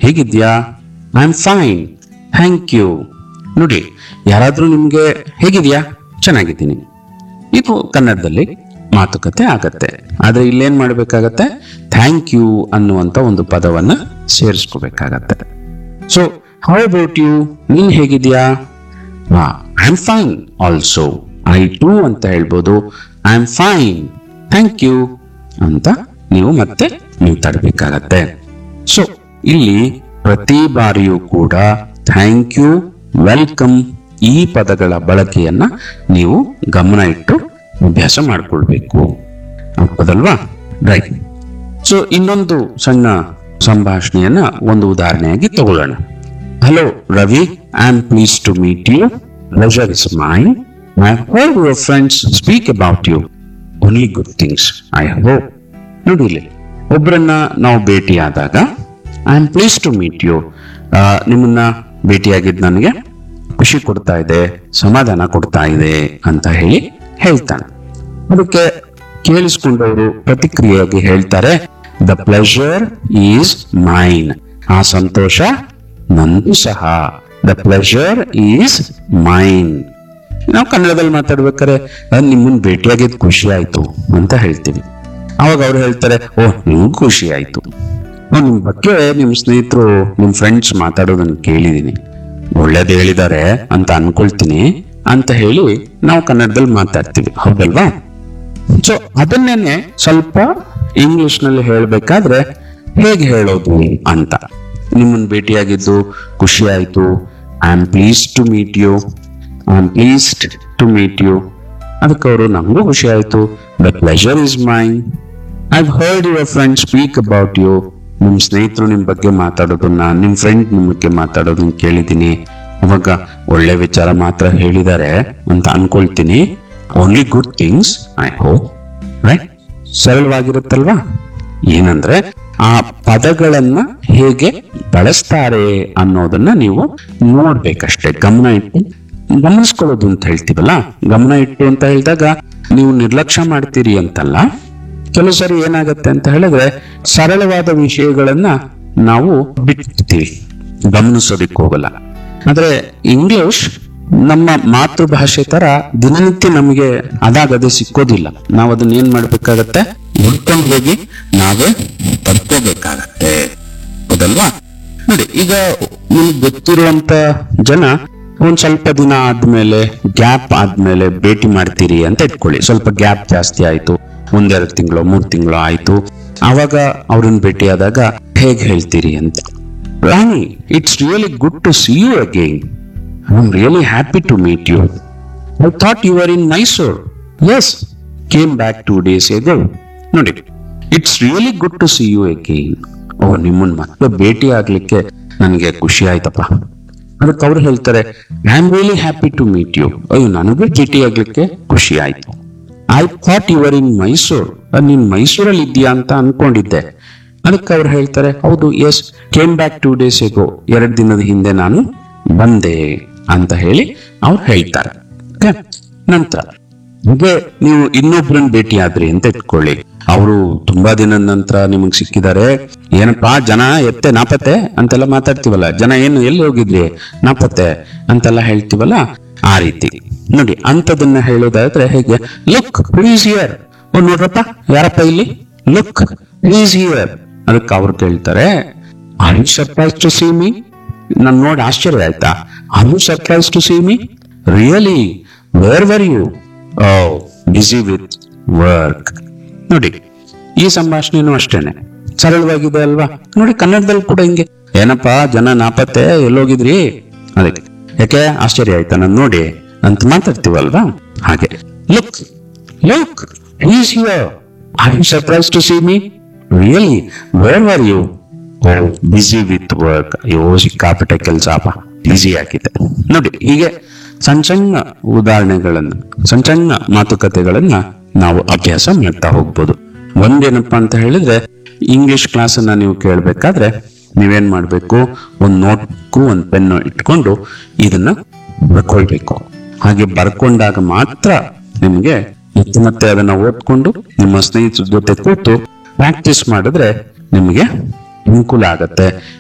ಹೇಗಿದ್ಯಾ I am fine thank you ನೋಡಿ ಯಾರಾದ್ರೂ ನಿಮ್ಗೆ ಹೇಗಿದ್ಯಾ ಚೆನ್ನಾಗಿದ್ದೀನಿ ಇದು ಕನ್ನಡದಲ್ಲಿ ಮಾತುಕತೆ ಆಗತ್ತೆ ಆದ್ರೆ ಇಲ್ಲೇನ್ ಮಾಡ್ಬೇಕಾಗತ್ತೆ ಥ್ಯಾಂಕ್ ಯು ಅನ್ನುವಂತ ಒಂದು ಪದವನ್ನ ಸೇರಿಸ್ಕೋಬೇಕಾಗತ್ತೆ ಸೊ ಹೌ ಅಬೌಟ್ ಯು ನೀನ್ ಹೇಗಿದ್ಯಾ I am fine also I too ಅಂತ ಹೇಳ್ಬೋದು I am fine thank you ಅಂತ ನೀವು ಮತ್ತೆ ಮಾತಾಡಬೇಕಾಗತ್ತೆ ಸೊ ಇಲ್ಲಿ ಪ್ರತಿ ಬಾರಿಯೂ ಕೂಡ ಥ್ಯಾಂಕ್ ಯು ವೆಲ್ಕಮ್ ಈ ಪದಗಳ ಬಳಕೆಯನ್ನ ನೀವು ಗಮನ ಇಟ್ಟು ಅಭ್ಯಾಸ ಮಾಡ್ಕೊಳ್ಬೇಕು ಹೌದಲ್ವಾ ರೈಟ್ ಸೊ ಇನ್ನೊಂದು ಸಣ್ಣ ಸಂಭಾಷಣೆಯನ್ನ ಒಂದು ಉದಾಹರಣೆಯಾಗಿ ತಗೊಳ್ಳೋಣ hello Ravi I am please to meet you pleasure is mine I heard your friends speak about you only good things I hope ನೋಡಿ ಇಲ್ಲಿ ಒಬ್ಬರನ್ನ ನಾವು ಭೇಟಿಯಾದಾಗ I am please to meet you ನಿಮ್ಮನ್ನ ಭೇಟಿಯಾಗಿದ್ದು ನನಗೆ ಖುಷಿ ಕೊಡ್ತಾ ಇದೆ ಸಮಾಧಾನ ಕೊಡ್ತಾ ಇದೆ ಅಂತ ಹೇಳಿ ಹೇಳ್ತಾನೆ ಅದಕ್ಕೆ ಕೇಳಿಸ್ಕೊಂಡವರು ಪ್ರತಿಕ್ರಿಯೆಯಾಗಿ ಹೇಳ್ತಾರೆ ದ ಪ್ಲೆಷರ್ ಈಸ್ ಮೈನ್ ಆ ಸಂತೋಷ ನಂದು ಸಹ ದ ಪ್ಲೆಷರ್ ಈಸ್ ಮೈನ್ ನಾವು ಕನ್ನಡದಲ್ಲಿ ಮಾತಾಡ್ಬೇಕಾದ್ರೆ "ಅಹ್, ನಿಮ್ಮನ್ನ ಭೇಟಿಯಾಗಿದ್ದು ಖುಷಿ ಆಯ್ತು ಅಂತ ಹೇಳ್ತೀವಿ ಅವಾಗ ಅವ್ರು ಹೇಳ್ತಾರೆ ಓ ನಿಮ್ಗೂ ಖುಷಿ ಆಯ್ತು ಓ, ನಿಮ್ ಬಗ್ಗೆ ನಿಮ್ ಸ್ನೇಹಿತರು ನಿಮ್ ಫ್ರೆಂಡ್ಸ್ ಮಾತಾಡೋದನ್ನ ಕೇಳಿದೀನಿ ಒಳ್ಳೇದು ಹೇಳಿದ್ದಾರೆ ಅಂತ ಅನ್ಕೊಳ್ತೀನಿ ಅಂತ ಹೇಳಿ ನಾವು ಕನ್ನಡದಲ್ಲಿ ಮಾತಾಡ್ತೀವಿ ಹೌದಲ್ವಾ ಸೊ ಅದನ್ನೇನೆ ಸ್ವಲ್ಪ ಇಂಗ್ಲಿಷ್ ನಲ್ಲಿ ಹೇಳ್ಬೇಕಾದ್ರೆ ಹೇಗೆ ಹೇಳೋದು ಅಂತ ನಿಮ್ಮನ್ನ ಭೇಟಿಯಾಗಿದ್ದು ಖುಷಿ ಆಯ್ತು I am please to meet you I am pleased to meet you ಅದಕ್ಕೆ ಅವರು ನಮಗೂ ಖುಷಿ ಆಯ್ತು the pleasure is mine I heard your friend speak about you ನಿಮ್ ಸ್ನೇಹಿತರು ನಿಮ್ ಬಗ್ಗೆ ಮಾತಾಡೋದನ್ನ ನಿಮ್ ಫ್ರೆಂಡ್ ನಿಮ್ ಬಗ್ಗೆ ಮಾತಾಡೋದನ್ನ ಕೇಳಿದೀನಿ ಅವಾಗ ಒಳ್ಳೆ ವಿಚಾರ ಮಾತ್ರ ಹೇಳಿದ್ದಾರೆ ಅಂತ ಅನ್ಕೊಳ್ತೀನಿ only good things I hope right ಸರಳವಾಗಿರುತ್ತಲ್ವಾ ಏನಂದ್ರೆ ಆ ಪದಗಳನ್ನ ಹೇಗೆ ಬಳಸ್ತಾರೆ ಅನ್ನೋದನ್ನ ನೀವು ನೋಡ್ಬೇಕಷ್ಟೇ ಗಮನ ಇಟ್ಟು ಗಮನಿಸ್ಕೊಳ್ಳೋದು ಅಂತ ಹೇಳ್ತೀವಲ್ಲ ಗಮನ ಇಟ್ಟು ಅಂತ ಹೇಳಿದಾಗ ನೀವು ನಿರ್ಲಕ್ಷ್ಯ ಮಾಡ್ತೀರಿ ಅಂತಲ್ಲ ಕೆಲವು ಸರಿ ಏನಾಗತ್ತೆ ಅಂತ ಹೇಳಿದ್ರೆ ಸರಳವಾದ ವಿಷಯಗಳನ್ನ ನಾವು ಬಿಟ್ಬಿಡ್ತೀವಿ ಗಮನಿಸೋದಿಕ್ ಹೋಗಲ್ಲ ಆದ್ರೆ ಇಂಗ್ಲಿಷ್ ನಮ್ಮ ಮಾತೃಭಾಷೆ ತರ ದಿನನಿತ್ಯ ನಮಗೆ ಅದಾಗದೆ ಸಿಕ್ಕೋದಿಲ್ಲ ನಾವು ಅದನ್ನ ಏನ್ ಮಾಡ್ಬೇಕಾಗತ್ತೆ ಹುಡ್ಕೊಂಡು ಹೋಗಿ ನಾವೇ ತರ್ಕೋಬೇಕಾಗತ್ತೆ ಹೌದಲ್ವಾ ನೋಡಿ ಈಗ ನಿಮ್ಗೆ ಗೊತ್ತಿರುವಂತ ಜನ ಒಂದ್ ಸ್ವಲ್ಪ ದಿನ ಆದ್ಮೇಲೆ ಗ್ಯಾಪ್ ಆದ್ಮೇಲೆ ಭೇಟಿ ಮಾಡ್ತೀರಿ ಅಂತ ಇಟ್ಕೊಳ್ಳಿ ಸ್ವಲ್ಪ ಗ್ಯಾಪ್ ಜಾಸ್ತಿ ಆಯ್ತು ಒಂದೆರಡು ತಿಂಗಳು ಮೂರ್ ತಿಂಗಳು ಆಯ್ತು ಆವಾಗ ಅವ್ರನ್ನ ಭೇಟಿಯಾದಾಗ ಹೇಗ್ ಹೇಳ್ತೀರಿ ಅಂತ Rani it's really good to see you again I am really happy to meet you I thought you are in Mysore yes came back two days ago ನೋಡಿ it's really good to see you again ಓ ನಿಮ್ಮನ್ನ ಮತ್ತೆ ಭೇಟಿ ಆಗ್ಲಿಕ್ಕೆ ನನಗೆ ಖುಷಿ ಆಯ್ತಪ್ಪ ಅದಕ್ಕೆ ಅವ್ರು ಹೇಳ್ತಾರೆ I am really happy to meet you ಅಯ್ಯೋ ನನಗೂ ಭೇಟಿ ಆಗ್ಲಿಕ್ಕೆ ಖುಷಿ ಆಯ್ತು I thought you are in Mysore ನೀನ್ ಮೈಸೂರಲ್ಲಿ ಇದೆಯಾ ಅಂತ ಅನ್ಕೊಂಡಿದ್ದೆ ಅದಕ್ಕೆ ಅವ್ರು ಹೇಳ್ತಾರೆ ಹೌದು yes came back two days ago ಎರಡು ದಿನದ ಹಿಂದೆ ನಾನು ಬಂದೆ ಅಂತ ಹೇಳಿ ಅವ್ರು ಹೇಳ್ತಾರೆ Okay? ನಂತರ ಹಾಗೆ ನೀವು ಇನ್ನೊಬ್ರನ್ನ ಭೇಟಿ ಆದ್ರಿ ಅಂತ ಇಟ್ಕೊಳ್ಳಿ ಅವರು ತುಂಬಾ ದಿನದ ನಂತರ ನಿಮಗ್ ಸಿಕ್ಕಿದ್ದಾರೆ ಏನಪ್ಪಾ ಜನ ಎತ್ತೆ ನಾಪತ್ತೆ ಅಂತೆಲ್ಲ ಮಾತಾಡ್ತೀವಲ್ಲ ಜನ ಏನು ಎಲ್ಲಿ ಹೋಗಿದ್ರಿ ನಾಪತ್ತೆ ಅಂತೆಲ್ಲ ಹೇಳ್ತೀವಲ್ಲ ಆ ರೀತಿ ನೋಡಿ ಅಂತದನ್ನ ಹೇಳೋದಾದ್ರೆ ಹೇಗೆ ಲುಕ್ ಪ್ಲೀಸ್ ಹಿಯರ್ ಓ ನೋಡ್ರಪ್ಪ ಯಾರಪ್ಪ ಇಲ್ಲಿ ಲುಕ್ ಪ್ಲೀಸ್ ಹಿಯರ್ ಅದಕ್ಕೆ ಅವ್ರು ಕೇಳ್ತಾರೆ are you surprise to see me ನನ್ ನೋಡಿ ಆಶ್ಚರ್ಯ ಆಯ್ತಾ are you surprise to see me really where were you oh busy with work ನೋಡಿ ಈ ಸಂಭಾಷಣೆನೂ ಅಷ್ಟೇನೆ ಸರಳವಾಗಿದೆ ಅಲ್ವಾ ನೋಡಿ ಕನ್ನಡದಲ್ಲಿ ಕೂಡ ಹಿಂಗೆ ಏನಪ್ಪಾ ಜನ ನಾಪತ್ತೆ ಎಲ್ಲೋಗಿದ್ರಿ ಅದಕ್ಕೆ ಯಾಕೆ ಆಶ್ಚರ್ಯ ಆಯ್ತಾ ನಾನು ನೋಡಿ ಅಂತ ಮಾತಾಡ್ತೀವಲ್ವಾ ಹಾಗೆ look look is here are you surprise to see me really where are you busy with work ಅಯ್ಯೋ ಸಿಕ್ಕಾಪಟ್ಟೆ ಕೆಲಸ ಬಿಸಿ ಆಗಿದೆ ನೋಡಿ ಹೀಗೆ ಸಣ್ಣ ಸಣ್ಣ ಉದಾಹರಣೆಗಳನ್ನ ಸಣ್ಣ ಸಣ್ಣ ಮಾತುಕತೆಗಳನ್ನ ನಾವು ಅಭ್ಯಾಸ ಮಾಡ್ತಾ ಹೋಗ್ಬೋದು ಒಂದೇನಪ್ಪಾ ಅಂತ ಹೇಳಿದ್ರೆ ಇಂಗ್ಲಿಷ್ ಕ್ಲಾಸ್ ಅನ್ನ ನೀವು ಕೇಳ್ಬೇಕಾದ್ರೆ ನೀವೇನ್ ಮಾಡ್ಬೇಕು ಒಂದ್ ನೋಟ್ಕು ಒಂದ್ ಪೆನ್ನು ಇಟ್ಕೊಂಡು ಇದನ್ನ ಬರ್ಕೊಳ್ಬೇಕು ಹಾಗೆ ಬರ್ಕೊಂಡಾಗ ಮಾತ್ರ ನಿಮ್ಗೆ ಮತ್ತೆ ಮತ್ತೆ ಅದನ್ನ ಓದ್ಕೊಂಡು ನಿಮ್ಮ ಸ್ನೇಹಿತರ ಜೊತೆ ಕೂತು ಪ್ರಾಕ್ಟೀಸ್ ಮಾಡಿದ್ರೆ ನಿಮಗೆ ಅನುಕೂಲ ಆಗತ್ತೆ